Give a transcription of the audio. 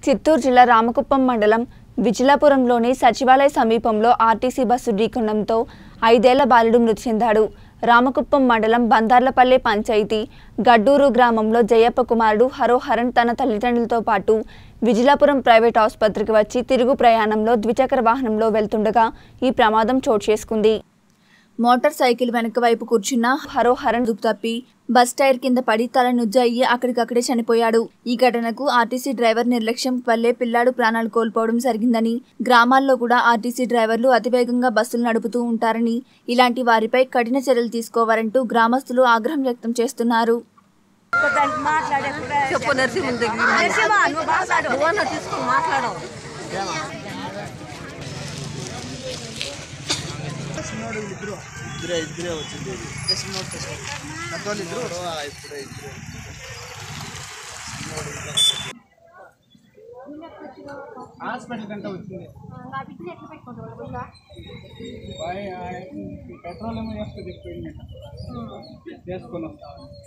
చిత్తూరు జిల్లా రామకుప్పం మండలం విజిలాపురంలోని సచివాలయ సమీపంలో ఆర్టీసీ బస్సు ఢీకొనడంతో ఐదేళ్ల బాలుడు మృతి చెందాడు రామకుప్పం మండలం బందార్లపల్లె పంచాయతీ గడ్డూరు గ్రామంలో జయప్ప కుమారుడు హరోహరన్ తన తల్లిదండ్రులతో పాటు విజిలాపురం ప్రైవేట్ ఆసుపత్రికి వచ్చి తిరుగు ప్రయాణంలో ద్విచక్ర వాహనంలో వెళ్తుండగా ఈ ప్రమాదం చోటు చేసుకుంది మోటార్ సైకిల్ వెనక వైపు కూర్చున్న హరోహరన్ దుక్కు తప్పి బస్ టైర్ కింద పడి తల నుజ్జ అయ్యి అక్కడికక్కడే చనిపోయాడు ఈ ఘటనకు ఆర్టీసీ డ్రైవర్ నిర్లక్ష్యం వల్లే పిల్లాడు ప్రాణాలు కోల్పోవడం జరిగిందని గ్రామాల్లో కూడా ఆర్టీసీ డ్రైవర్లు అతివేగంగా బస్సులు నడుపుతూ ఉంటారని ఇలాంటి వారిపై కఠిన చర్యలు తీసుకోవాలంటూ గ్రామస్తులు ఆగ్రహం వ్యక్తం చేస్తున్నారు చెప్పు నరసింహ దగ్గర నువ్వు తీసుకుని మాట్లాడవు ఇద్దరే ఇద్దరే వచ్చింది పెద్దవాళ్ళు ఇద్దరు ఇప్పుడే ఇద్దరు హాస్పిటల్ కంటే వచ్చింది బాయ్, ఆ, ఈ పెట్రోల్ ఏమో వేస్తే చెప్పండి చేసుకొని వస్తాను